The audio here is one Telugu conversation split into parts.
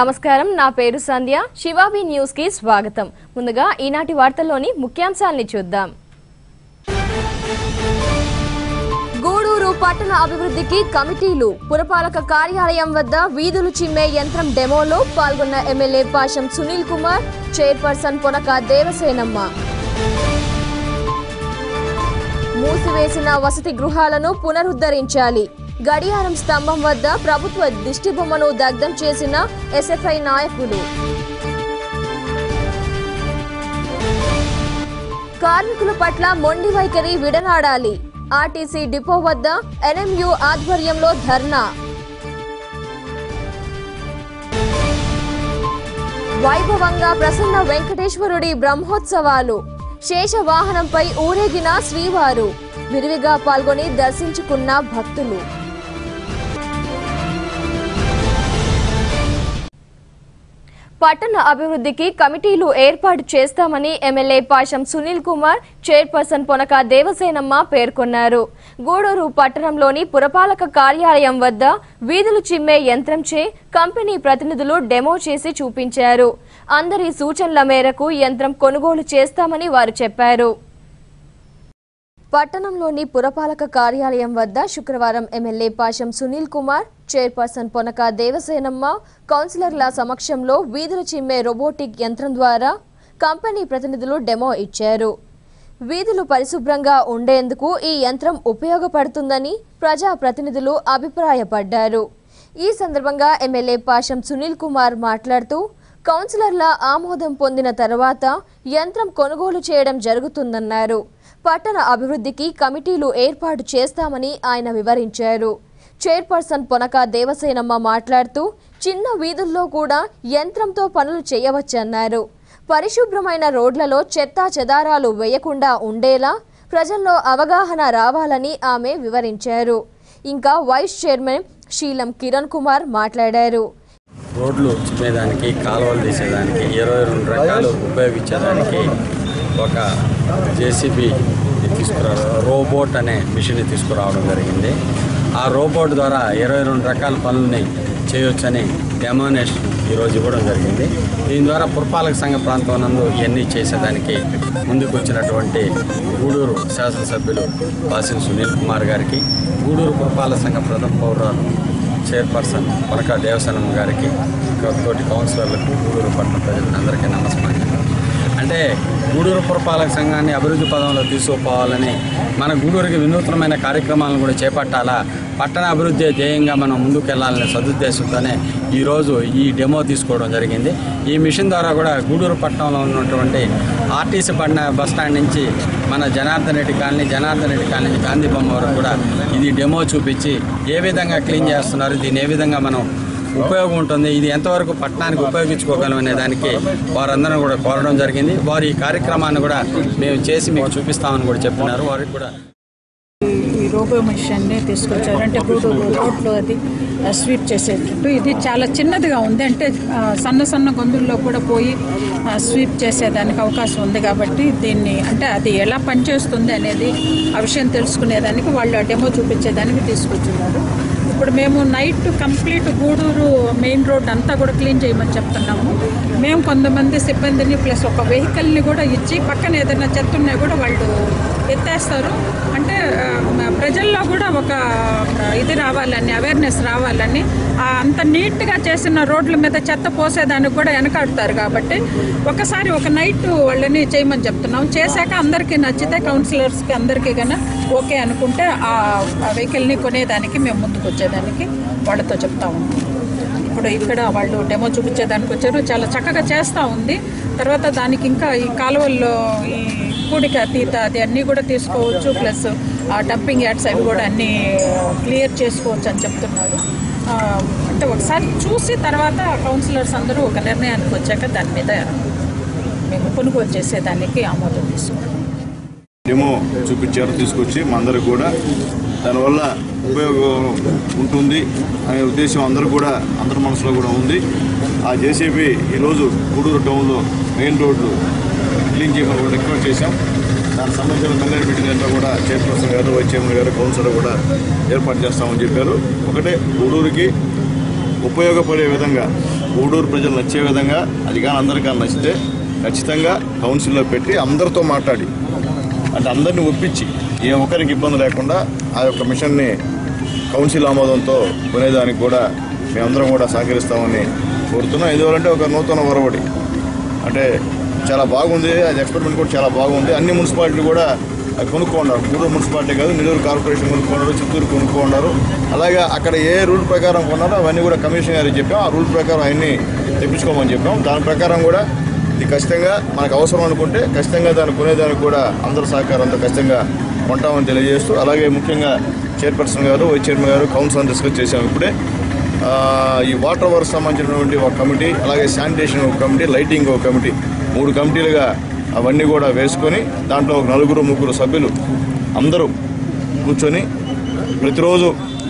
నమస్కారం నా పేరు సంధ్య శివాబి న్యూస్ కి స్వాగతం ముందుగా ఈనాటి వార్తల్లోని ముఖ్యాంశాల్ని చూద్దాం గూడూరు పట్టణ అభివృద్ధికి కమిటీలు పురపాలక కార్యాలయం వద్ద వీధులు చిమ్మే యంత్రం డెమోలో పాల్గొన్న ఎమ్మెల్యే పాషం సునీల్ కుమార్ చైర్పర్సన్ పొనక దేవసేనమ్మ మూసివేసిన వసతి గృహాలను పునరుద్ధరించాలి గడియారం స్తంభం వద్ద ప్రభుత్వ దిష్టిబొమ్మను దగ్ధం చేసిన ఎస్ఎఫ్ఐ నాయకులు కార్మికుల పట్ల మొండి వైఖరి విడనాడాలి ఆర్టీసీ డిపో వద్ద ఎన్ఎంయు ఆధ్వర్యంలో ధర్నా వైభవంగా ప్రసన్న వెంకటేశ్వరుడి బ్రహ్మోత్సవాలు శేష వాహనంపై ఊరేగిన శ్రీవారు విరివిగా పాల్గొని దర్శించుకున్న భక్తులు పట్టణ అభివృద్ధికి కమిటీలు ఏర్పాటు చేస్తామని ఎమ్మెల్యే పాషం సునీల్ కుమార్ చైర్పర్సన్ పొనక దేవసేనమ్మ పేర్కొన్నారు గూడూరు పట్టణంలోని పురపాలక కార్యాలయం వద్ద వీధులు చిమ్మే యంత్రంచే కంపెనీ ప్రతినిధులు డెమో చేసి చూపించారు అందరి సూచనల మేరకు యంత్రం కొనుగోలు చేస్తామని వారు చెప్పారు పట్టణంలోని పురపాలక కార్యాలయం వద్ద శుక్రవారం ఎమ్మెల్యే పాషం సునీల్ కుమార్ చైర్పర్సన్ పొనక దేవసేనమ్మ కౌన్సిలర్ల సమక్షంలో వీధులు చిమ్మే రోబోటిక్ యంత్రం ద్వారా కంపెనీ ప్రతినిధులు డెమో ఇచ్చారు వీధులు పరిశుభ్రంగా ఉండేందుకు ఈ యంత్రం ఉపయోగపడుతుందని ప్రజా ప్రతినిధులు అభిప్రాయపడ్డారు ఈ సందర్భంగా ఎమ్మెల్యే పాషం సునీల్ కుమార్ మాట్లాడుతూ కౌన్సిలర్ల ఆమోదం పొందిన తర్వాత యంత్రం కొనుగోలు చేయడం జరుగుతుందన్నారు పట్టణ అభివృద్ధికి కమిటీలు ఏర్పాటు చేస్తామని ఆయన వివరించారు చైర్పర్సన్ పొనక దేవసేనమ్మ మాట్లాడుతూ చిన్న వీధుల్లో కూడా యంత్రంతో పనులు చేయవచ్చన్నారు పరిశుభ్రమైన రోడ్లలో చెత్తా చెదారాలు వేయకుండా ఉండేలా ప్రజల్లో అవగాహన రావాలని ఆమె వివరించారు ఇంకా వైస్ చైర్మన్ శీలం కిరణ్ కుమార్ మాట్లాడారు రోడ్లు చిమ్మేదానికి కాలువలు తీసేదానికి ఇరవై రెండు రకాలు ఉపయోగించేదానికి ఒక జేసీబీ తీసుకురా రోబోట్ అనే మిషన్ తీసుకురావడం జరిగింది ఆ రోబోట్ ద్వారా ఇరవై రెండు రకాల పనులని చేయొచ్చని డెమోనేషన్ ఈరోజు ఇవ్వడం జరిగింది దీని ద్వారా పురపాలక సంఘ ప్రాంతం నందు ఇవన్నీ చేసేదానికి ముందుకు వచ్చినటువంటి గూడూరు శాసనసభ్యులు వాసిన్ సునీల్ కుమార్ గారికి గూడూరు పురపాలక సంఘ ప్రథమ పౌరాలు చైర్పర్సన్ పలక దేవస్థానం గారికి తోటి కౌన్సిలర్లకు గూడూరు పట్టణ ప్రజలందరికీ నమస్కారం అంటే గూడూరు పురపాలక సంఘాన్ని అభివృద్ధి పదంలో తీసుకుపోవాలని మన గూడూరుకి వినూత్నమైన కార్యక్రమాలను కూడా చేపట్టాలా పట్టణ అభివృద్ధి ధ్యేయంగా మనం ముందుకు వెళ్ళాలనే సదుద్దేశంతోనే ఈరోజు ఈ డెమో తీసుకోవడం జరిగింది ఈ మిషన్ ద్వారా కూడా గూడూరు పట్టణంలో ఉన్నటువంటి ఆర్టీసీ పడిన బస్ స్టాండ్ నుంచి మన జనార్దన్ రెడ్డి కాలనీ జనార్దన్ రెడ్డి కాలనీ నుంచి గాంధీ బొమ్మ వరకు కూడా ఇది డెమో చూపించి ఏ విధంగా క్లీన్ చేస్తున్నారు దీన్ని ఏ విధంగా మనం ఉపయోగం ఉంటుంది ఇది ఎంతవరకు పట్టణానికి ఉపయోగించుకోగలం అనే దానికి వారందరూ కూడా కోరడం జరిగింది వారు ఈ కార్యక్రమాన్ని కూడా మేము చేసి మీకు చూపిస్తామని కూడా చెప్పినారు వారికి కూడా ఈ రోబో మిషన్ని తీసుకొచ్చారు అంటే గూడూరు రోడ్లో అది ఆ, స్వీప్ చేసేటట్టు ఇది చాలా చిన్నదిగా ఉంది అంటే ఆ, సన్న సన్న గొంతుల్లో కూడా పోయి ఆ, స్వీప్ చేసేదానికి అవకాశం ఉంది కాబట్టి దీన్ని అంటే అది ఎలా పనిచేస్తుంది అనేది ఆ విషయం తెలుసుకునేదానికి వాళ్ళు ఆ డెమో చూపించేదానికి తీసుకొచ్చున్నారు ఇప్పుడు మేము night complete Gudur main road అంతా కూడా క్లీన్ చేయమని చెప్తున్నాము మేము కొంతమంది సిబ్బందిని ప్లస్ ఒక వెహికల్ని కూడా ఇచ్చి పక్కన ఏదైనా చెత్త ఉన్నా కూడా వాళ్ళు ఎత్తేస్తారు అంటే ఆ, మ- ప్రజల్లో కూడా ఒక ఆ, ఇది రావాలని అవేర్నెస్ రావాలని ఆ, అంత నీట్గా చేసిన రోడ్ల మీద చెత్త పోసేదానికి కూడా వెనకాడుతారు కాబట్టి ఒకసారి ఒక నైట్ వాళ్ళని చేయమని చెప్తున్నాం చేశాక అందరికీ నచ్చితే కౌన్సిలర్స్కి అందరికీ కన్నా ఓకే అనుకుంటే ఆ ఆ వెహికల్ని కొనేదానికి మేము ముందుకు వచ్చేదానికి వాళ్ళతో చెప్తా ఉన్నాం ఇప్పుడు ఇక్కడ వాళ్ళు డెమో చూపించేదానికి వచ్చారు చాలా చక్కగా చేస్తూ ఉంది తర్వాత దానికి ఇంకా ఈ కాలువల్లో ఈ కూడిక తీత అది అన్నీ కూడా తీసుకోవచ్చు ప్లస్ ఆ డంపింగ్ యార్డ్స్ అవి కూడా అన్నీ క్లియర్ చేసుకోవచ్చు అని చెప్తున్నారు ఆ, అంటే ఒకసారి చూసి తర్వాత కౌన్సిలర్స్ అందరూ ఒక నిర్ణయానికి వచ్చాక దాని మీద మేము కొనుగోలు చేసేదానికి ఆమోదం తీసుకున్నాం డెమో చూపించారు తీసుకొచ్చి మా అందరికి కూడా దానివల్ల ఉపయోగం ఉంటుంది అనే ఉద్దేశం అందరూ కూడా అందరి మనసులో కూడా ఉంది ఆ జేసీబీ ఈరోజు గూడూరు టౌన్లో మెయిన్ రోడ్లు క్లీన్ చేయమని కూడా రిక్వెస్ట్ చేశాం దానికి సంబంధించిన మెల్లర్ మీటింగ్ అంతా కూడా చైర్పర్సన్ గారు వైస్ చైర్మన్ గారు కౌన్సిలర్ కూడా ఏర్పాటు చేస్తామని చెప్పారు ఒకటే గూడూరుకి ఉపయోగపడే విధంగా గూడూరు ప్రజలు నచ్చే విధంగా అది కానీ అందరికీ నచ్చితే ఖచ్చితంగా కౌన్సిల్లో పెట్టి అందరితో మాట్లాడి అంటే అందరిని ఒప్పించి ఏ ఒక్కరికి ఇబ్బంది లేకుండా ఆ యొక్క మిషన్ని కౌన్సిల్ ఆమోదంతో కొనేదానికి కూడా మేమందరం కూడా సహకరిస్తామని కోరుతున్నాం ఎందువలంటే ఒక నూతన ఒరవడి అంటే చాలా బాగుంది అది ఎక్స్పెరిమెంట్ కూడా చాలా బాగుంది అన్ని మున్సిపాలిటీలు కూడా అది కొనుక్కున్నారు గూడూరు మున్సిపాలిటీ కాదు నెల్లూరు కార్పొరేషన్ కొనుక్కున్నారు చిత్తూరు కొనుక్కున్నారు అలాగే అక్కడ ఏ రూల్ ప్రకారం కొన్నారో అవన్నీ కూడా కమిషన్ గారికి చెప్పాం ఆ రూల్ ప్రకారం అవన్నీ తెప్పించుకోమని చెప్పాం దాని ప్రకారం కూడా ఇది ఖచ్చితంగా మనకు అవసరం అనుకుంటే ఖచ్చితంగా దాన్ని కొనేదానికి కూడా అందరి సహకారంతో ఖచ్చితంగా కొంటామని తెలియజేస్తూ అలాగే ముఖ్యంగా చైర్పర్సన్ గారు వైస్ చైర్మన్ గారు కౌన్సిల్ డిస్కస్ చేశాం ఇప్పుడే ఆ, ఈ వాటర్ వర్క్ సంబంధించినటువంటి ఒక కమిటీ అలాగే శానిటేషన్ ఒక కమిటీ లైటింగ్ ఒక కమిటీ మూడు కమిటీలుగా అవన్నీ కూడా వేసుకొని దాంట్లో ఒక నలుగురు ముగ్గురు సభ్యులు అందరూ కూర్చొని ప్రతిరోజు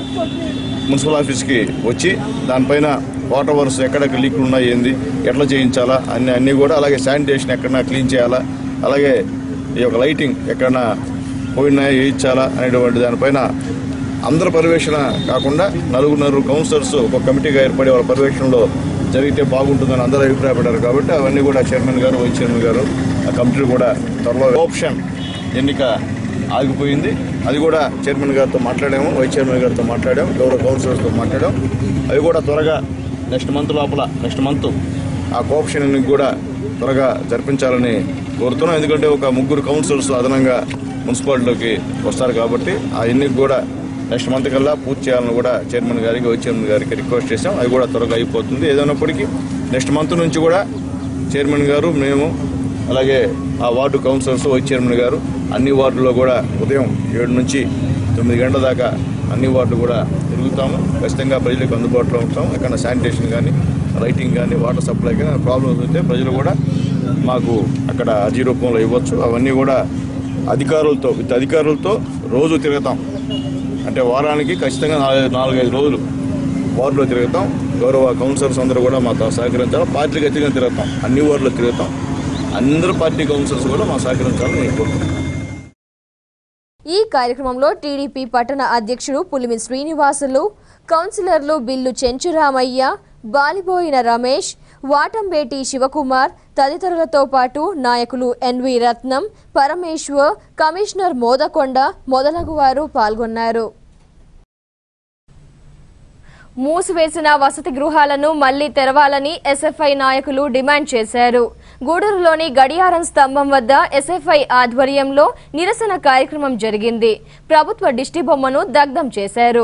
మున్సిపల్ ఆఫీస్కి వచ్చి దానిపైన వాటర్ వర్క్స్ ఎక్కడెక్కడ లీక్లు ఉన్నాయి ఏంది ఎట్లా చేయించాలా అన్ని అన్నీ కూడా అలాగే శానిటేషన్ ఎక్కడన్నా క్లీన్ చేయాలా అలాగే ఈ యొక్క లైటింగ్ ఎక్కడన్నా పోయినా వేయించాలా అనేటువంటి దానిపైన అందరి పర్యవేక్షణ కాకుండా నలుగురు నలుగురు కౌన్సిలర్స్ ఒక కమిటీగా ఏర్పడి వాళ్ళ పర్యవేక్షణలో జరిగితే బాగుంటుందని అందరూ అభిప్రాయపడ్డారు కాబట్టి అవన్నీ కూడా చైర్మన్ గారు వైస్ చైర్మన్ గారు ఆ కమిటీలు కూడా త్వరలో ఆప్షన్ ఎన్నిక ఆగిపోయింది అది కూడా చైర్మన్ గారితో మాట్లాడాము వైస్ చైర్మన్ గారితో మాట్లాడాము గౌరవ కౌన్సిలర్స్తో మాట్లాడాము అవి కూడా త్వరగా నెక్స్ట్ మంత్ లోపల నెక్స్ట్ మంత్ ఆ కోఆప్షన్ ఎన్నిక కూడా త్వరగా జరిపించాలని కోరుతున్నాం ఎందుకంటే ఒక ముగ్గురు కౌన్సిలర్స్ అదనంగా మున్సిపాలిటీలోకి వస్తారు కాబట్టి ఆ ఎన్నిక కూడా నెక్స్ట్ మంత్ కల్లా పూర్తి చేయాలని కూడా చైర్మన్ గారికి వైస్ చైర్మన్ గారికి రిక్వెస్ట్ చేసాం అది కూడా త్వరగా అయిపోతుంది ఏదైనప్పటికీ నెక్స్ట్ మంత్ నుంచి కూడా చైర్మన్ గారు మేము అలాగే ఆ వార్డు కౌన్సిలర్స్ వైస్ చైర్మన్ గారు అన్ని వార్డుల్లో కూడా ఉదయం ఏడు నుంచి తొమ్మిది గంటల దాకా అన్ని వార్డులు కూడా తిరుగుతాము ఖచ్చితంగా ప్రజలకు అందుబాటులో ఉంటాం ఎక్కడ శానిటేషన్ కానీ లైటింగ్ కానీ వాటర్ సప్లై కానీ ప్రాబ్లమ్స్ ఉంటే ప్రజలు కూడా మాకు అక్కడ అర్జీ రూపంలో ఇవ్వచ్చు అవన్నీ కూడా అధికారులతో విత్ అధికారులతో రోజు తిరుగుతాం అంటే వారానికి ఖచ్చితంగా నాలుగు నాలుగైదు రోజులు వార్డులో తిరుగుతాం గౌరవ కౌన్సిలర్స్ అందరూ కూడా మాతో సహకరించాలి పార్టీలకు అతీతంగా తిరుగుతాం అన్ని వార్డులో తిరుగుతాం అందరూ పార్టీ కౌన్సిలర్స్ కూడా మా సహకరించాలని నేను కోరుకుంటున్నాను ఈ కార్యక్రమంలో టీడీపీ పట్టణ అధ్యక్షుడు పులిమి శ్రీనివాసులు కౌన్సిలర్లు బిల్లు చెంచురామయ్య బాలిబోయిన రమేష్ వాటంబేటి శివకుమార్ తదితరులతో పాటు నాయకులు ఎన్వి రత్నం పరమేశ్వర్ కమిషనర్ మోదకొండ మొదలగు వారు పాల్గొన్నారు మూసివేసిన వసతి గృహాలను మళ్లీ తెరవాలని ఎస్ఎఫ్ఐ నాయకులు డిమాండ్ చేశారు గూడూరులోని గడియారం స్తంభం వద్ద ఎస్ఎఫ్ఐ ఆధ్వర్యంలో నిరసన కార్యక్రమం జరిగింది ప్రభుత్వ దిష్టి బొమ్మను దగ్ధం చేశారు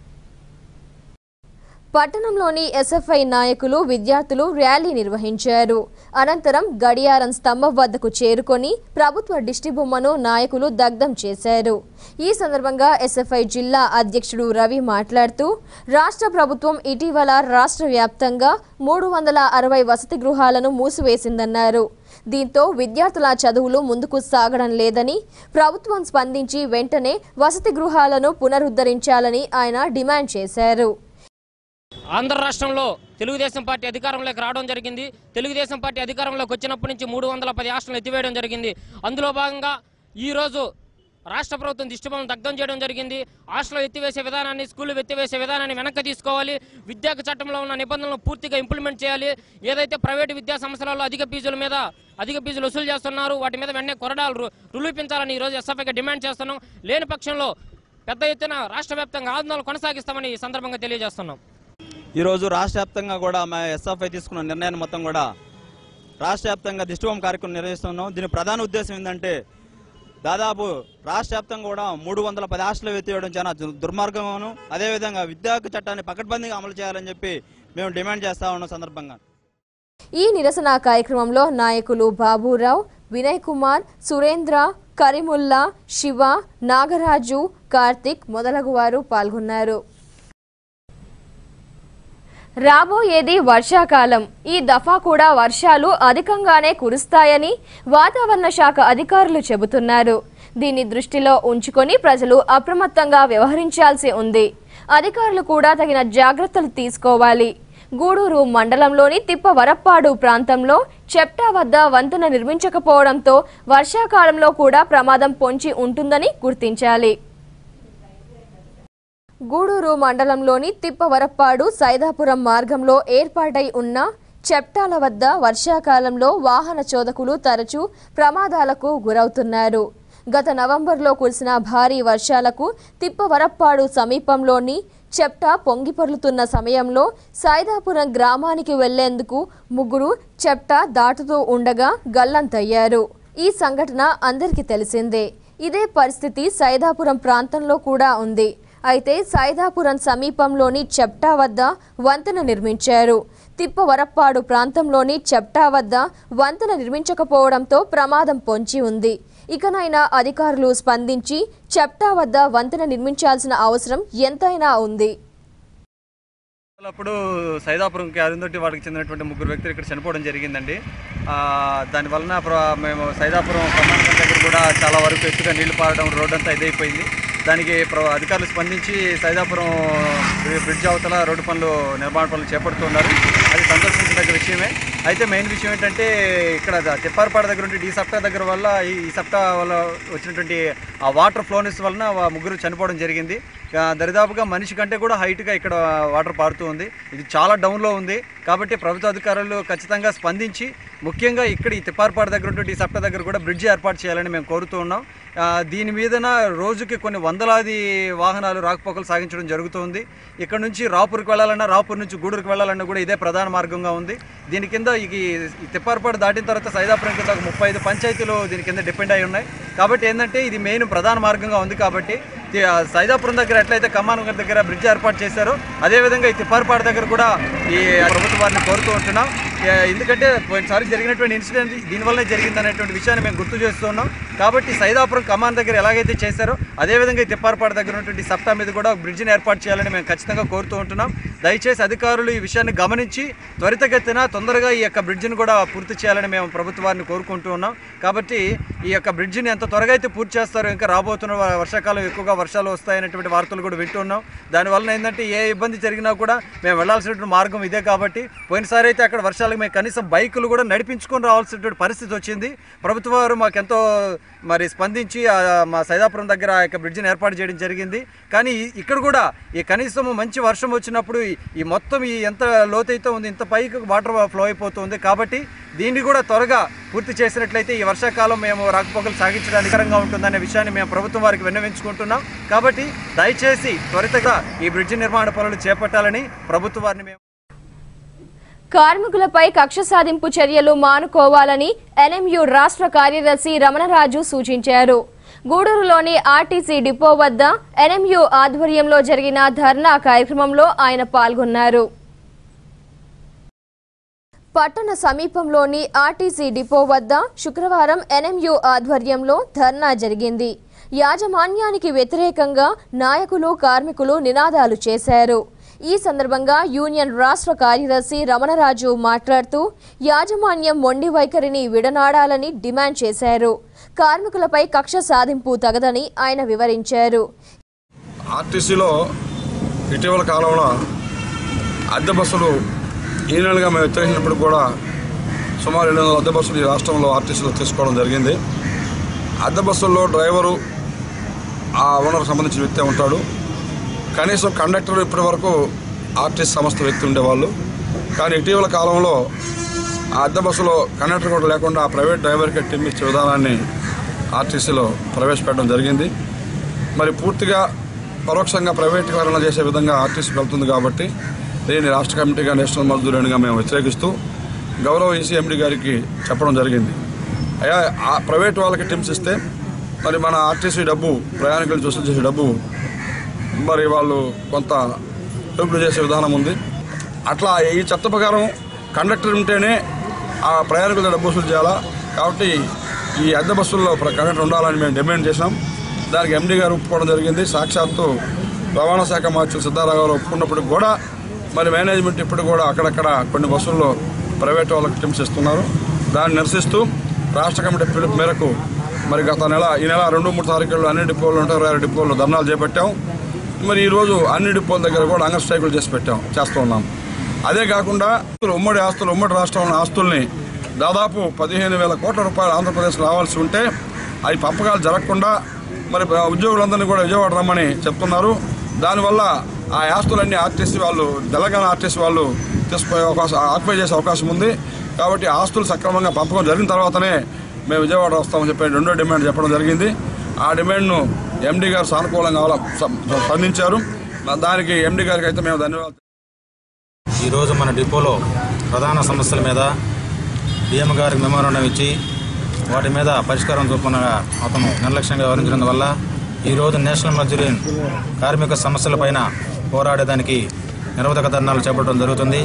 పట్టణంలోని ఎస్ఎఫ్ఐ నాయకులు విద్యార్థులు ర్యాలీ నిర్వహించారు అనంతరం గడియారం స్తంభం వద్దకు చేరుకొని ప్రభుత్వ దిష్టి బొమ్మను నాయకులు దగ్ధం చేశారు ఈ సందర్భంగా ఎస్ఎఫ్ఐ జిల్లా అధ్యక్షుడు రవి మాట్లాడుతూ రాష్ట్ర ప్రభుత్వం ఇటీవల రాష్ట్ర వ్యాప్తంగా మూడు వందల అరవై వసతి గృహాలను మూసివేసిందన్నారు దీంతో విద్యార్థుల చదువులు ముందుకు సాగడం లేదని ప్రభుత్వం స్పందించి వెంటనే వసతి గృహాలను పునరుద్ధరించాలని ఆయన డిమాండ్ చేశారు ఆంధ్ర రాష్ట్రంలో తెలుగుదేశం పార్టీ అధికారంలోకి రావడం జరిగింది తెలుగుదేశం పార్టీ అధికారంలోకి వచ్చినప్పటి నుంచి మూడు వందల పది హాస్టల్ ఎత్తివేయడం జరిగింది అందులో భాగంగా ఈ రోజు రాష్ట్ర ప్రభుత్వం దిష్టిబొమ్మను దగ్ధం చేయడం జరిగింది హాస్టల్ ఎత్తివేసే విధానాన్ని స్కూల్ ఎత్తివేసే విధానాన్ని వెనక్కి తీసుకోవాలి విద్యాకు చట్టంలో ఉన్న నిబంధనలను పూర్తిగా ఇంప్లిమెంట్ చేయాలి ఏదైతే ప్రైవేటు విద్యా సంస్థలలో అధిక ఫీజుల మీద అధిక ఫీజులు వసూలు చేస్తున్నారు వాటి మీద వెంటనే కొరడాలు రు- రులిపించాలని ఈ రోజు ఎస్ఎఫ్ఐకి డిమాండ్ చేస్తున్నాం లేని పక్షంలో పెద్ద ఎత్తున రాష్ట్ర వ్యాప్తంగా ఆందోళన కొనసాగిస్తామని ఈ సందర్భంగా తెలియజేస్తున్నాం ఈరోజు రాష్ట్ర వ్యాప్తంగా కూడా మా ఎస్ఎఫ్ఐ తీసుకున్న నిర్ణయాన్ని మొత్తం కూడా రాష్ట్ర వ్యాప్తంగా దిష్టిబొమ్మ కార్యక్రమం నిర్వహిస్తున్నాం దీని ప్రధాన ఉద్దేశం ఏంటంటే దాదాపు రాష్ట్ర వ్యాప్తంగా కూడా మూడు వందల పది హాస్టల్ ఎత్తివేయడం చాలా దుర్- దుర్మార్గమును అదేవిధంగా విద్యాకు చట్టాన్ని పకడ్బందీగా అమలు చేయాలని చెప్పి మేము డిమాండ్ చేస్తా ఉన్న సందర్భంగా ఈ నిరసన కార్యక్రమంలో నాయకులు బాబురావు వినయ్ కుమార్ సురేంద్ర కరీముల్లా శివ నాగరాజు కార్తిక్ మొదలగు వారు పాల్గొన్నారు రాబోయేది వర్షాకాలం ఈ దఫా కూడా వర్షాలు అధికంగానే కురుస్తాయని వాతావరణ శాఖ అధికారులు చెబుతున్నారు దీన్ని దృష్టిలో ఉంచుకొని ప్రజలు అప్రమత్తంగా వ్యవహరించాల్సి ఉంది అధికారులు కూడా తగిన జాగ్రత్తలు తీసుకోవాలి గూడూరు మండలంలోని తిప్పవరప్పాడు ప్రాంతంలో చెప్టా వద్ద వంతెన నిర్మించకపోవడంతో వర్షాకాలంలో కూడా ప్రమాదం పొంచి ఉంటుందని గుర్తించాలి గూడూరు మండలంలోని తిప్పవరప్పాడు సైదాపురం మార్గంలో ఏర్పాటై ఉన్న చెప్టాల వద్ద వర్షాకాలంలో వాహన చోదకులు తరచూ ప్రమాదాలకు గురవుతున్నారు గత నవంబర్లో కురిసిన భారీ వర్షాలకు తిప్పవరప్పాడు సమీపంలోని చెప్టా పొంగిపొర్లుతున్న సమయంలో సైదాపురం గ్రామానికి వెళ్లేందుకు ముగ్గురు చెప్టా దాటుతూ ఉండగా గల్లంతయ్యారు ఈ సంఘటన అందరికీ తెలిసిందే ఇదే పరిస్థితి సైదాపురం ప్రాంతంలో కూడా ఉంది అయితే సైదాపురం సమీపంలోని చెప్టా వద్ద వంతెన నిర్మించారు తిప్పవరప్పాడు ప్రాంతంలోని చెప్టా వద్ద వంతెన నిర్మించకపోవడంతో ప్రమాదం పొంచి ఉంది ఇకనైనా అధికారులు స్పందించి చెప్టా వద్ద వంతెన నిర్మించాల్సిన అవసరం ఎంతైనా ఉంది అప్పుడు సైదాపురంకి అరుంధతి వాడికి చెందినటువంటి ముగ్గురు వ్యక్తులు ఇక్కడ చనిపోవడం జరిగిందండి ఆ, దాని వలన ప్ర- మేము సైదాపురం కమాండర్ దగ్గర కూడా చాలా వరకు ఎత్తుగా నీళ్లు పారడం రోడ్ అంతా ఇదైపోయింది దానికి ప్ర- అధికారులు స్పందించి సైదాపురం బ్రి- బ్రిడ్జ్ అవతల రోడ్డు పనులు నిర్మాణ పనులు చేపడుతున్నారు అది సంతోషించదగ్గ విషయమే అయితే మెయిన్ విషయం ఏంటంటే ఇక్కడ ద- తిప్పారపాడ దగ్గర ఉంటే ఈ సప్తా దగ్గర వల్ల ఈ ఈ సప్తా వల్ల వచ్చినటువంటి ఆ వాటర్ ఫ్లోనెస్ వలన వా- ముగ్గురు చనిపోవడం జరిగింది ఆ, దరిదాపుగా మనిషి కంటే కూడా హైట్గా ఇక్కడ వాటర్ పారుతూ ఉంది ఇది చాలా డౌన్లో ఉంది కాబట్టి ప్రభుత్వ అధికారులు ఖచ్చితంగా స్పందించి ముఖ్యంగా ఇక్కడ ఈ తిప్పారపాడు దగ్గర ఉన్నటువంటి ఈ సప్త దగ్గర కూడా బ్రిడ్జి ఏర్పాటు చేయాలని మేము కోరుతూ ఉన్నాం ఆ, దీని మీదన రోజుకి కొన్ని వందలాది వాహనాలు రాకపోకలు సాగించడం జరుగుతుంది ఇక్కడ నుంచి రాపూర్కి వెళ్ళాలన్నా రాపూర్ నుంచి గూడూరుకి వెళ్ళాలన్నా కూడా ఇదే ప్రధాన మార్గంగా ఉంది దీని కింద ఈ ఈ తిప్పారపాడు దాటిన తర్వాత సైదాపురం కింద ఒక ముప్పై ఐదు పంచాయతీలు దీని కింద డిపెండ్ అయి ఉన్నాయి కాబట్టి ఏంటంటే ఇది మెయిన్ ప్రధాన మార్గంగా ఉంది కాబట్టి ఈ, ఆ, సైదాపురం దగ్గర ఎట్లయితే కమ్మానం గారి దగ్గర బ్రిడ్జ్ ఏర్పాటు చేశారో అదేవిధంగా ఈ తిప్పారపాడు దగ్గర కూడా ఈ ప్రభుత్వ వారిని కోరుతూ ఉంటున్నాం ఏ, ఎందుకంటే పోయినసారి జరిగినటువంటి ఇన్సిడెంట్ దీనివల్లనే జరిగింది అనేటువంటి విషయాన్ని మేము గుర్తు చేస్తున్నాం కాబట్టి సైదాపురం కమాన్ దగ్గర ఎలాగైతే చేశారో అదేవిధంగా ఈ తిప్పారపాడు దగ్గర ఉన్నటువంటి సప్తా మీద కూడా ఒక బ్రిడ్జిని ఏర్పాటు చేయాలని మేము ఖచ్చితంగా కోరుతూ ఉంటున్నాం దయచేసి అధికారులు ఈ విషయాన్ని గమనించి త్వరితగతిన తొందరగా ఈ యొక్క బ్రిడ్జిని కూడా పూర్తి చేయాలని మేము ప్రభుత్వాన్ని కోరుకుంటూ ఉన్నాం కాబట్టి ఈ యొక్క బ్రిడ్జిని ఎంత త్వరగా అయితే పూర్తి చేస్తారో ఇంకా రాబోతున్న వ- వర్షాకాలం ఎక్కువగా వర్షాలు వస్తాయనేటువంటి వార్తలు కూడా వింటున్నాం దానివల్ల ఏంటంటే ఏ ఇబ్బంది జరిగినా కూడా మేము వెళ్ళాల్సినటువంటి మార్గం ఇదే కాబట్టి పోయినసారి అయితే అక్కడ వర్షాలకు మేము కనీసం బైకులు కూడా నడిపించుకొని రావాల్సినటువంటి పరిస్థితి వచ్చింది ప్రభుత్వ వారు మాకెంతో మరి స్పందించి ఆ మా సైదాపురం దగ్గర ఆ యొక్క బ్రిడ్జిని ఏర్పాటు చేయడం జరిగింది కానీ ఈ- ఇక్కడ కూడా ఈ కనీసం మంచి వర్షం వచ్చినప్పుడు ఈ- ఈ మొత్తం ఈ ఎంత లోతైతే ఉంది ఇంత పైకి వాటర్ ఫ్లో అయిపోతుంది కాబట్టి దీన్ని కూడా త్వరగా పూర్తి చేసినట్లయితే ఈ వర్షాకాలం మేము రాకపోకలు సాగించడానికి అనుకరంగా ఉంటుందనే విషయాన్ని మేము ప్రభుత్వం వారికి విన్నవించుకుంటున్నాం కాబట్టి దయచేసి త్వరితగా ఈ బ్రిడ్జి నిర్మాణ పనులు చేపట్టాలని ప్రభుత్వ వారిని మేము కార్మికులపై కక్ష సాధింపు చర్యలు మానుకోవాలని ఎన్ఎంయు రాష్ట్ర కార్యదర్శి రమణరాజు సూచించారు గూడూరులోని ఆర్టీసీ డిపో వద్ద ఎన్ఎంయు ఆధ్వర్యంలో జరిగిన ధర్నా కార్యక్రమంలో ఆయన పాల్గొన్నారు పట్టణ సమీపంలోని ఆర్టీసీ డిపో వద్ద శుక్రవారం ఎన్ఎంయు ఆధ్వర్యంలో ధర్నా జరిగింది యాజమాన్యానికి వ్యతిరేకంగా నాయకులు కార్మికులు నినాదాలు చేశారు ఈ సందర్భంగా యూనియన్ రాష్ట్ర కార్యదర్శి రమణరాజు మాట్లాడుతూ యాజమాన్యం మొండి వైఖరిని విడనాడాలని డిమాండ్ చేశారు కార్మికులపై కక్ష సాధింపు తగదని ఆయన వివరించారు ఆర్టీసీలో ఇటీవల కాలంలో అద్దె బస్సులు ఈ నెలగా మేము వ్యతిరేకించినప్పుడు కూడా సుమారు ఏడు వందల అద్దె బస్సులు ఈ రాష్ట్రంలో ఆర్టీసీలో తీసుకోవడం జరిగింది అద్దె బస్సుల్లో డ్రైవరు ఆ ఓనర్ సంబంధించిన వ్యక్తి ఉంటాడు కనీసం కండక్టర్ ఇప్పటి వరకు ఆర్టీసీ సంస్థ వ్యక్తి ఉండేవాళ్ళు కానీ ఇటీవల కాలంలో ఆ అద్దె బస్సులో కండక్టర్ కూడా లేకుండా ఆ ప్రైవేట్ డ్రైవర్కి టిమ్ ఇచ్చే విధానాన్ని ఆర్టీసీలో ప్రవేశపెట్టడం జరిగింది మరి పూర్తిగా పరోక్షంగా ప్రైవేటీకరణ చేసే విధంగా ఆర్టీసీ వెళ్తుంది కాబట్టి దీన్ని రాష్ట్ర కమిటీగా నేషనల్ మజ్దూర్ యూనియన్గా మేము వ్యతిరేకిస్తూ గౌరవ ఈసీఎండి గారికి చెప్పడం జరిగింది అయ్యా ఆ ప్రైవేట్ వాళ్ళకి టిమ్స్ ఇస్తే మరి మన ఆర్టీసీ డబ్బు ప్రయాణికులు వసూలు చేసే డబ్బు మరి వాళ్ళు కొంత డబ్బులు చేసే విధానం ఉంది అట్లా ఈ చట్ట ప్రకారం కండక్టర్ ఉంటేనే ఆ ప్రయాణికుల డబ్బు వసూలు చేయాలా కాబట్టి ఈ అద్దె బస్సుల్లో ప్ర- కండక్టర్ ఉండాలని మేము డిమాండ్ చేసినాం దానికి ఎండీ గారు ఒప్పుకోవడం జరిగింది సాక్షాత్తు రవాణా శాఖ మార్చులు సిద్ధారావు గారు ఒప్పుకున్నప్పటికి కూడా మరి మేనేజ్మెంట్ ఇప్పుడు కూడా అక్కడక్కడ కొన్ని బస్సుల్లో ప్రైవేట్ వాళ్ళకి టిమ్స్ ఇస్తున్నారు దాన్ని నిరసిస్తూ రాష్ట్ర కమిటీ పిలుపు మేరకు మరి గత నెల ఈ నెల రెండు మూడు తారీఖుల్లో అన్ని డిపోలు నూట ఇరవై ఆరు డిపోల్లో ధర్నాలు చేపట్టాం మరి ఈరోజు అన్ని డిపోల దగ్గర కూడా అంగ స్ట్రైకులు చేసి పెట్టాం చేస్తూ ఉన్నాం అదే కాకుండా ఉమ్మడి ఆస్తులు ఉమ్మడి రాష్ట్రంలో ఆస్తుల్ని దాదాపు పదిహేను వేల కోట్ల రూపాయలు ఆంధ్రప్రదేశ్ రావాల్సి ఉంటే అవి పంపకాలు జరగకుండా మరి ఉద్యోగులందరినీ కూడా విజయవాడ రమ్మని చెప్తున్నారు దానివల్ల ఆ ఆస్తులన్నీ ఆర్టీసీ వాళ్ళు తెలంగాణ ఆర్టీసీ వాళ్ళు తీసుకుపోయే అవకాశం ఆక్యుపై చేసే అవకాశం ఉంది కాబట్టి ఆస్తులు సక్రమంగా పంపకం జరిగిన తర్వాతనే మేము విజయవాడ వస్తామని చెప్పి రెండో డిమాండ్ చెప్పడం జరిగింది ఆ డిమాండ్ను ఎండీ గారు సానుకూలంగా అవల- స- స్పందించారు దానికి ఎండీ గారికి అయితే మేము ధన్యవాదాలు ఈరోజు మన డిపోలో ప్రధాన సమస్యల మీద డిఎం గారికి మెమోరాండం ఇచ్చి వాటి మీద పరిష్కారం చూపనగా అతను నిర్లక్ష్యంగా వ్యవహరించడం వల్ల ఈరోజు నేషనల్ మజ్యూరియన్ కార్మిక సమస్యలపైన పోరాడేదానికి నిరవధక ధర్నాలు చేపట్టడం జరుగుతుంది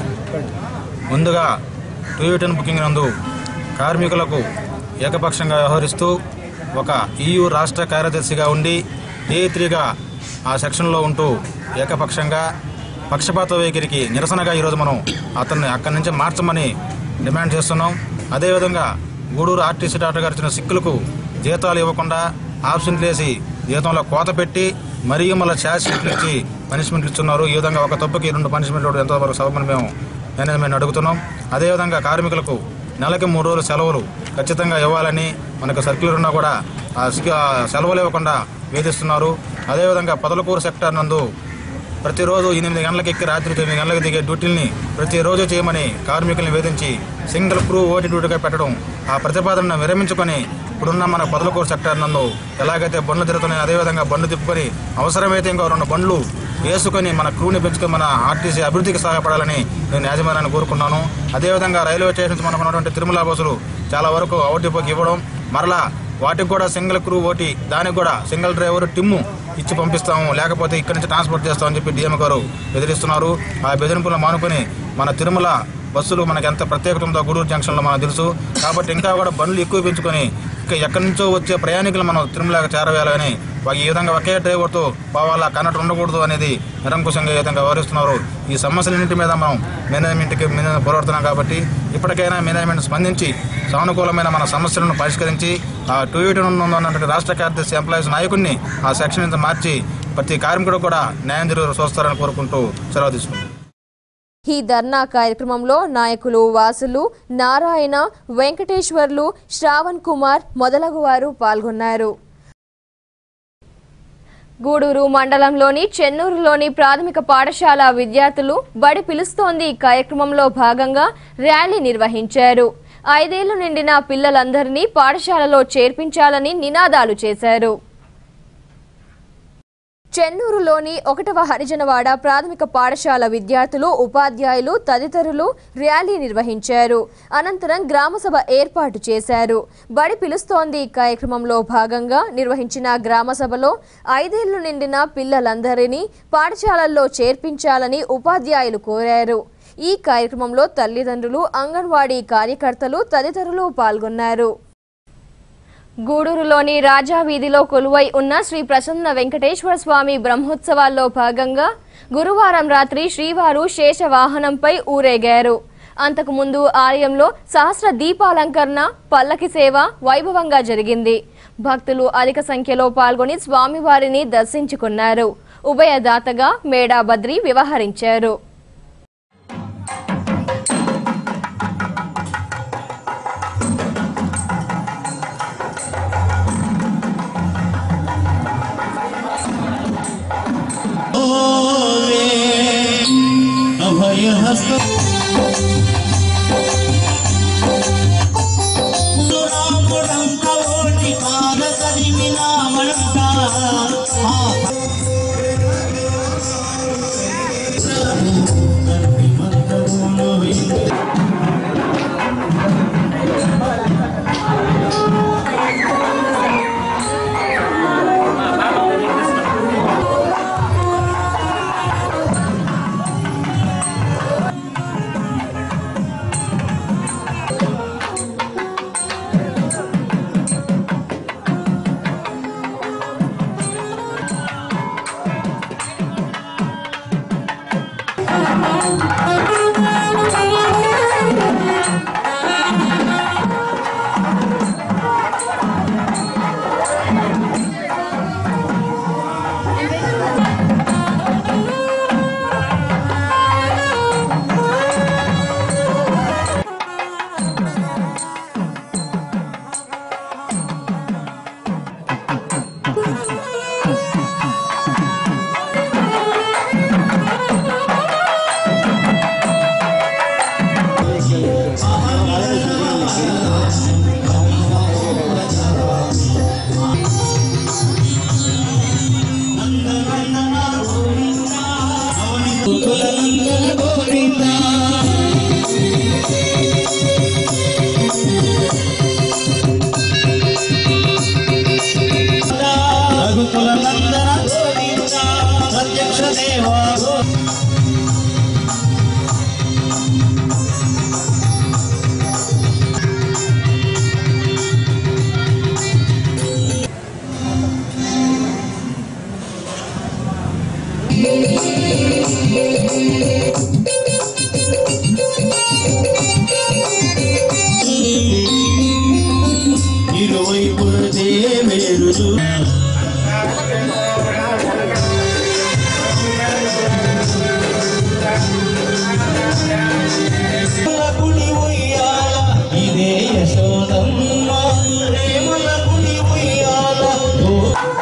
ముందుగా టూ టెన్ బుకింగ్ నందు కార్మికులకు ఏకపక్షంగా వ్యవహరిస్తూ ఒక ఈయూ రాష్ట్ర కార్యదర్శిగా ఉండి ఏ త్రీగా ఆ సెక్షన్లో ఉంటూ ఏకపక్షంగా పక్షపాత వైఖరికి నిరసనగా ఈరోజు మనం అతన్ని అక్కడి నుంచి మార్చమని డిమాండ్ చేస్తున్నాం అదేవిధంగా గూడూరు ఆర్టీసీ డాక్టర్ గారు ఇచ్చిన సిక్కులకు జీతాలు ఇవ్వకుండా ఆప్షన్లు వేసి జీతంలో కోత పెట్టి మరియు మళ్ళీ ఛార్జ్ షీట్లు ఇచ్చి పనిష్మెంట్లు ఇస్తున్నారు ఈ విధంగా ఒక తప్పుకి రెండు పనిష్మెంట్లు ఎంతవరకు సభమని మేము మేనేజ్మెంట్ అడుగుతున్నాం అదేవిధంగా కార్మికులకు నెలకి మూడు రోజులు సెలవులు ఖచ్చితంగా ఇవ్వాలని మనకు సర్క్యులర్ ఉన్నా కూడా ఆ సి- ఆ సెలవులు ఇవ్వకుండా వేధిస్తున్నారు అదేవిధంగా పొదలకూరు సెక్టార్ నందు ప్రతిరోజు ఎనిమిది గంటలకు ఎక్కి రాత్రి తొమ్మిది గంటలకు దిగే డ్యూటీల్ని ప్రతిరోజు చేయమని కార్మికుల్ని వేధించి సింగిల్ క్రూ ఓటీ డ్యూటీగా పెట్టడం ఆ ప్రతిపాదనను విరమించుకొని ఇప్పుడున్న మన పొదలకూరు సెక్టార్ నందు ఎలాగైతే బండ్లు తిరుగుతున్నాయో అదేవిధంగా బండ్లు తిప్పుకొని అవసరమైతే ఇంకో రెండు బండ్లు వేసుకొని మన క్రూని పెంచుకొని మన ఆర్టీసీ అభివృద్ధికి సహాయపడాలని నేను యాజమాన్యాన్ని కోరుకున్నాను అదేవిధంగా రైల్వే స్టేషన్స్ మనకు ఉన్నటువంటి తిరుమల బస్సులు చాలా వరకు అవుట్ డిపోకి ఇవ్వడం మరలా వాటికి కూడా సింగిల్ క్రూ ఓటీ దానికి కూడా సింగిల్ డ్రైవర్ టిమ్ము ఇచ్చి పంపిస్తాము లేకపోతే ఇక్కడి నుంచి ట్రాన్స్పోర్ట్ చేస్తామని చెప్పి డిఎం గారు బెదిరిస్తున్నారు ఆ బెదిరింపులను మానుకొని మన తిరుమల బస్సులు మనకి ఎంత ప్రత్యేకత ఉందో గూడూరు జంక్షన్లో మనకు తెలుసు కాబట్టి ఇంకా కూడా బండ్లు ఎక్కువ పెంచుకొని ఇంకా ఎక్కడి నుంచో వచ్చే ప్రయాణికులు మనం తిరుమలకు చేరవేయాలని వాళ్ళు ఈ విధంగా ఒకే డ్రైవర్తో పోవాలా కన్నట్టు ఉండకూడదు అనేది నిరంకుశంగా ఈ విధంగా వ్యవహరిస్తున్నారు ఈ సమస్యలన్నింటి మీద మనం మేనేజ్మెంట్కి మీద పోరాడుతున్నాం కాబట్టి ఇప్పటికైనా మేనేజ్మెంట్ స్పందించి సానుకూలమైన మన సమస్యలను పరిష్కరించి ఆ టూ ఉన్నటువంటి రాష్ట్ర కార్యదర్శి ఎంప్లాయీస్ నాయకుడిని ఆ సెక్షన్ నుంచి మార్చి ప్రతి కార్మికుడు కూడా న్యాయం జరుగు చూస్తారని కోరుకుంటూ సెలవు తీసుకుంటాం ఈ ధర్నా కార్యక్రమంలో నాయకులు వాసులు నారాయణ వెంకటేశ్వర్లు శ్రావణ్ కుమార్ మొదలగు వారు పాల్గొన్నారు గూడూరు మండలంలోని చెన్నూరులోని ప్రాథమిక పాఠశాల విద్యార్థులు బడి పిలుస్తోంది కార్యక్రమంలో భాగంగా ర్యాలీ నిర్వహించారు ఐదేళ్లు నిండిన పిల్లలందరినీ పాఠశాలలో చేర్పించాలని నినాదాలు చేశారు చెన్నూరులోని ఒకటవ హరిజనవాడ ప్రాథమిక పాఠశాల విద్యార్థులు ఉపాధ్యాయులు తదితరులు ర్యాలీ నిర్వహించారు అనంతరం గ్రామసభ ఏర్పాటు చేశారు బడి పిలుస్తోంది కార్యక్రమంలో భాగంగా నిర్వహించిన గ్రామసభలో ఐదేళ్లు నిండిన పిల్లలందరినీ పాఠశాలల్లో చేర్పించాలని ఉపాధ్యాయులు కోరారు ఈ కార్యక్రమంలో తల్లిదండ్రులు అంగన్వాడీ కార్యకర్తలు తదితరులు పాల్గొన్నారు గూడూరులోని రాజా వీధిలో కొలువై ఉన్న శ్రీ ప్రసన్న వెంకటేశ్వర స్వామి బ్రహ్మోత్సవాల్లో భాగంగా గురువారం రాత్రి శ్రీవారు శేష వాహనంపై ఊరేగారు అంతకుముందు ఆలయంలో సహస్ర దీపాలంకరణ పల్లకి సేవ వైభవంగా జరిగింది భక్తులు అధిక సంఖ్యలో పాల్గొని స్వామివారిని దర్శించుకున్నారు ఉభయదాతగా మేడా బద్రి వ్యవహరించారు ఆ తెలుసు కుడి ఉయ్యాల ఇదే యశోదమ్మ ప్రేమల కుడి ఉయ్యాల ఓ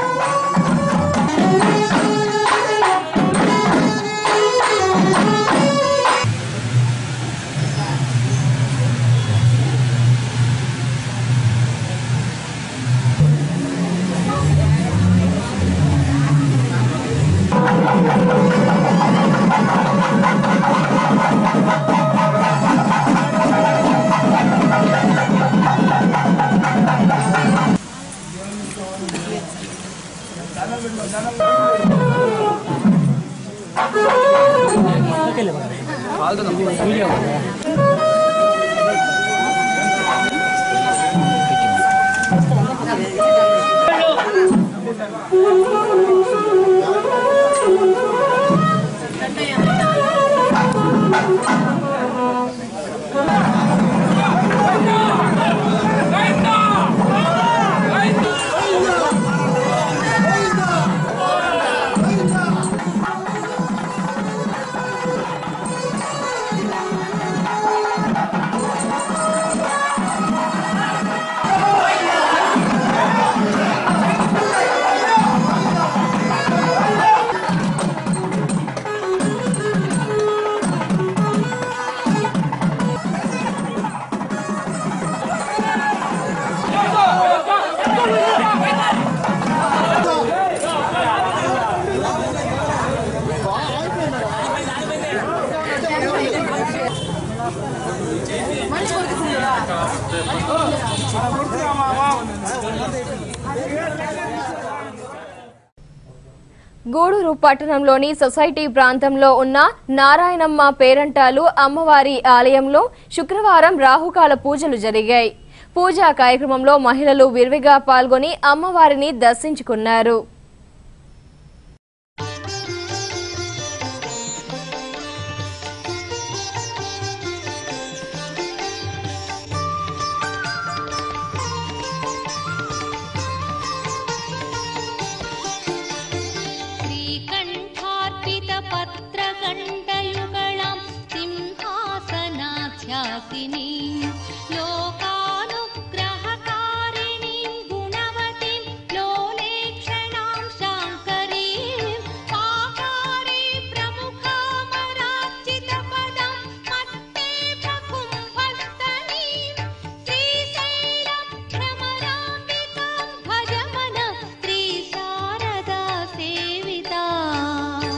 గూడూరు పట్టణంలోని సొసైటీ ప్రాంతంలో ఉన్న నారాయణమ్మ పేరంటాలు అమ్మవారి ఆలయంలో శుక్రవారం రాహుకాల పూజలు జరిగాయి పూజా కార్యక్రమంలో మహిళలు విరివిగా పాల్గొని అమ్మవారిని దర్శించుకున్నారు श्रीकण्ठार्पितपत्रकण्डयुगळां सिंहासनाध्यासिनीं लोकानुग्रहकारिणीं गुणवतीं लोलेक्षणां शाङ्करीं पाकारे प्रमुखामरार्चितपदां मत्ते प्रकुम्भस्तनीं श्रीशैलं भ्रमराम्बिकां भज मन श्रीशारदा सेविताम्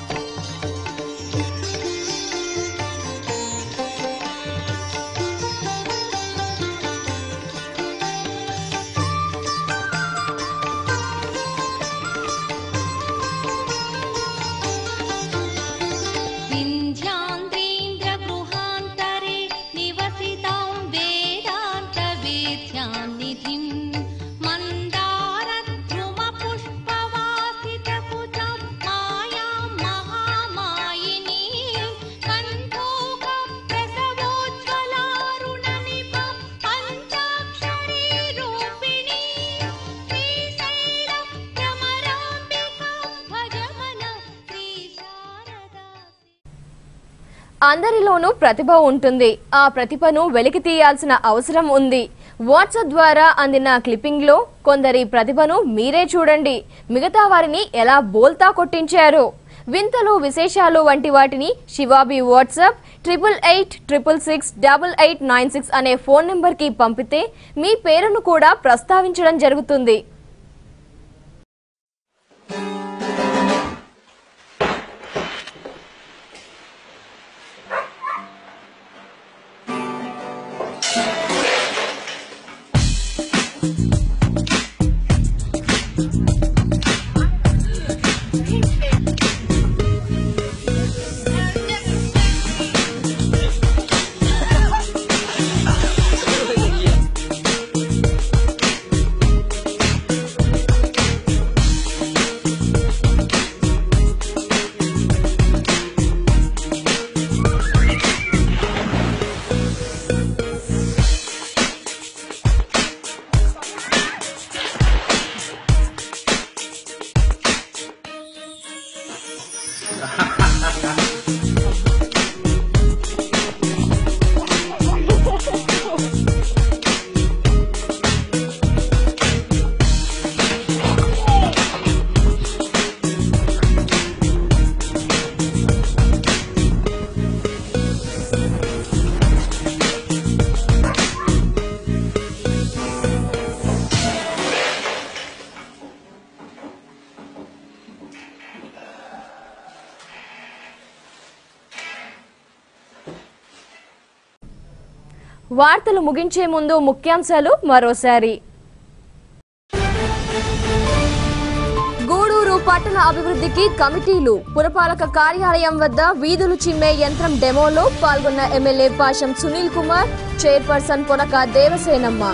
विन्ध्यान्द्रीन्द्रगृहान्तरे निवसितां वेदान्तवेद्यान्निधिं मन्दारद्रुमपुष्पवासितकुजां मायां महामायिनीं कण्ठोकप्रसवोज्ज्वलारुणनिभां पञ्चाक्षरीरूपिणीं श्रीशैलं भ्रमराम्बिकां भज मन श्रीशारदा అందరిలోనూ ప్రతిభ ఉంటుంది ఆ ప్రతిభను వెలికి తీయాల్సిన అవసరం ఉంది వాట్సాప్ ద్వారా అందిన క్లిప్పింగ్లో కొందరి ప్రతిభను మీరే చూడండి మిగతా వారిని ఎలా బోల్తా కొట్టించారో వింతలు విశేషాలు వంటి వాటిని శివాబి WhatsApp triple eight triple six double eight nine six అనే ఫోన్ నెంబర్కి పంపితే మీ పేరును కూడా ప్రస్తావించడం జరుగుతుంది Thank వార్తలు ముగించే ముందు ముఖ్యాంశాలు మరోసారి గూడూరు పట్టణ అభివృద్ధికి కమిటీలు పురపాలక కార్యాలయం వద్ద వీధులు చిమ్మే యంత్రం డెమోలో పాల్గొన్న ఎమ్మెల్యే పాషం సునీల్ కుమార్ చైర్పర్సన్ పొనక దేవసేనమ్మ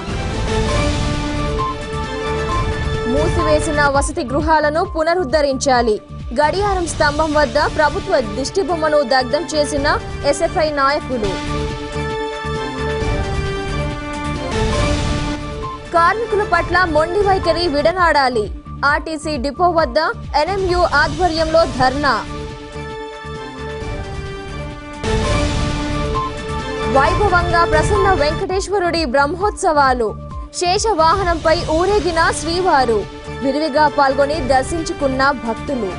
మూసివేసిన వసతి గృహాలను పునరుద్ధరించాలి గడియారం స్తంభం వద్ద ప్రభుత్వ దిష్టిబొమ్మను దగ్ధం చేసిన ఎస్ఎఫ్ఐ నాయకులు కార్మికుల పట్ల మొండి వైఖరి విడనాడాలి ఆర్టీసీ డిపో వద్ద ఎన్ఎంయు ఆధ్వర్యంలో ధర్నా వైభవంగా ప్రసన్న వెంకటేశ్వరుడి బ్రహ్మోత్సవాలు శేష వాహనంపై ఊరేగిన శ్రీవారు విరివిగా పాల్గొని దర్శించుకున్న భక్తులు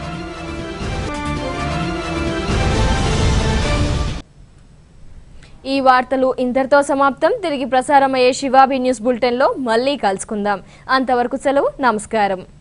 ఈ వార్తలు ఇంతటితో సమాప్తం తిరిగి ప్రసారమయ్యే శివాబి న్యూస్ బులెటిన్లో మళ్ళీ కలుసుకుందాం అంతవరకు సెలవు నమస్కారం